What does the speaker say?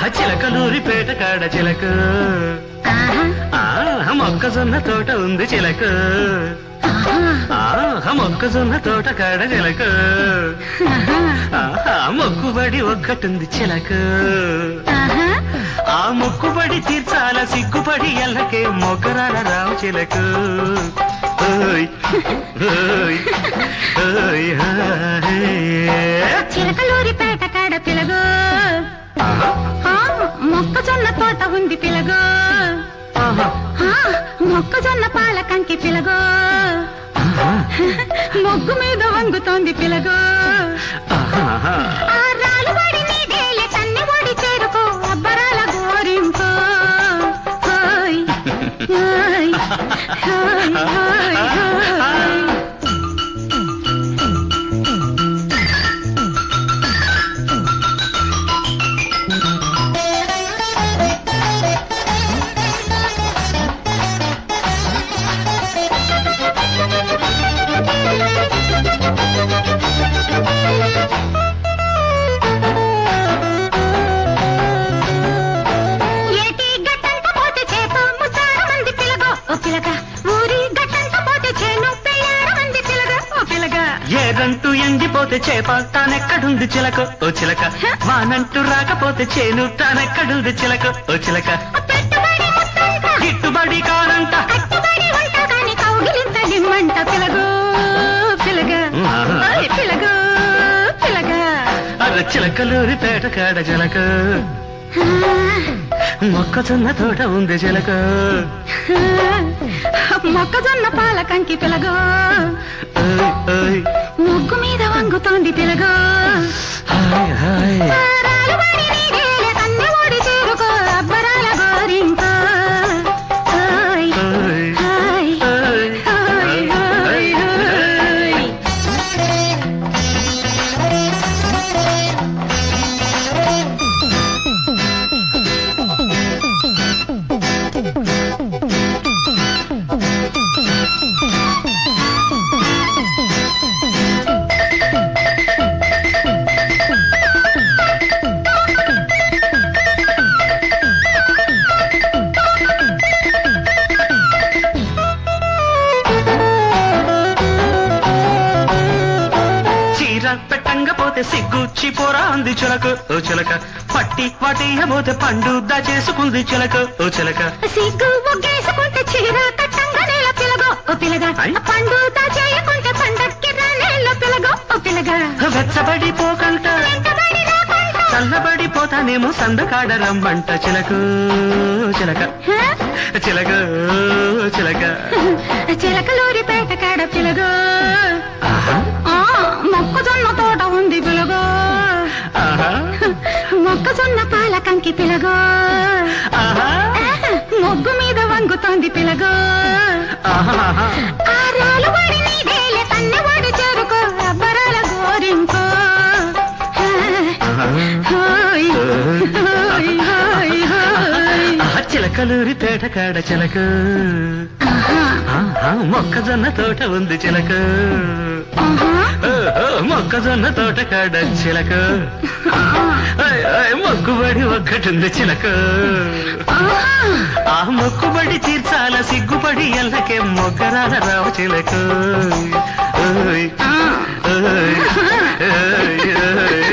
చిలకలూరిపేట కాడ చిలక ఆ మొక్కజొన్న తోట ఉంది చిలక ఆ మొక్కజొన్న తోట కాడ చిలక ఆహా, మొక్కుబడి ఒక్కటుంది చిలక ఆ మొక్కుబడి తీర్చాల సిగ్గుపడి ఎల్లకే మొక్కరాల రావు చిలక ఓయ్, ఓయ్, ఓయ్, హాయ్. చిలకలూరిపేట కాడ పిలగు ఆహా, ఆ, మొక్కజొన్న తోట ఉంది పిలగు ఆహా, ఆ, మొక్కజొన్న పాల కంకి పిలగు ఆహా, మొగ్గు మీద వంగుతోంది పిలగు ఆహా. ఆ రాలుబడి నీదేలే కన్నె ఒడి చేరుకో అబ్బరాల గోరింకో హాయ్ హాయ్ హాయ్ హాయ్ హాయ్ ఏటి గట్టంత పోతే చేప ముచ్చార మంది పిలగో ఓ పిలగ ఊరి గట్టంత పోతే చేను పెళ్ళార మంది పిలగ ఓ పిలగ ఏరంటూ ఎండిపోతే చేప తానెక్కడుంది చిలక ఓ చిలక వానంటూ రాకపోతే చేను తానెక్కడుంది చిలక ఓ చిలక ఓ పెట్టుబడి ముత్తంట గిట్టుబడి కానంట కట్టుబడి వంట కాని కౌగిలింత దిమ్మంట పిలగో పిలగ ఓయ్ పిలగో పిలగ అర చిలకలూరి పేట కాడ చిలక మొక్కజొన్న తోట ఉంది చిలక మొక్కజొన్న పాల కంకి పిలగో ఓయ్, ఓయ్, ముగ్గు మీద వంగుతోంది పిలగో హాయ్ హాయ్ రాలుబడి నీడేలే కన్నె ఒడి చేరుకో అబ్బరాల గోరింకో ఓయ్ ఓయ్, హాయ్ ఓయ్, హాయ్ హాయ్ హాయ్ చీర పెట్టంగా పోతే సిగ్గు చిపోరా అంది చిలక ఓ చిలక పట్టి వాటియబోతే పండు దాచేసుకుంది చిలక ఓ చిలక సిగ్గు ముగ్గేసుకుంటే చీర కట్టంగా నేల పిలగో ఓ పిలగ ఐ. పండు దాచేయకుంటే పండక్కి నేల పిలగో ఓ పిలగ వెచ్చబడి పోకంట వెంటబడి రాకుంట చల్లబడి పోతానేమో సందకాడ రమ్మంట చిలకు చిలక హ? చిలక చిలక చిలకలూరి పేట కాడ పిలగో ఆహా, ఆ, మొక్కజొన్న తోట ఉంది పిలగో ఆహా, మొక్కజొన్న పాల కంకి పిలగో ఆహా, మొగ్గు మీద వంగుతోంది పిలగో ఆహా. ఆ రాలుబడి నీదేలే కన్నెవాడు చేరుకో అబ్బరాల గోరింకో హాయ్ హాయ్ హాయ్ హాయ్ ఆ చిలకలూరి పేట కాడ చిలక ఆహా, ఆహా, మొక్కజొన్న తోట ఉంది చిలక ఆహా, ఓహో, మొక్కజొన్న తోట కాడ చిలక ఆహా, ఓయ్, ఓయ్, మొక్కుబడి ఒక్కటుంది చిలక ఆహా. ఆ మొక్కుబడి తీర్చాల సిగ్గుపడి ఎల్లకే మొగ్గరాల రావు చిలక ఓయ్, ఆ. ఓయ్, ఓయ్, ఓయ్, ఓయ్.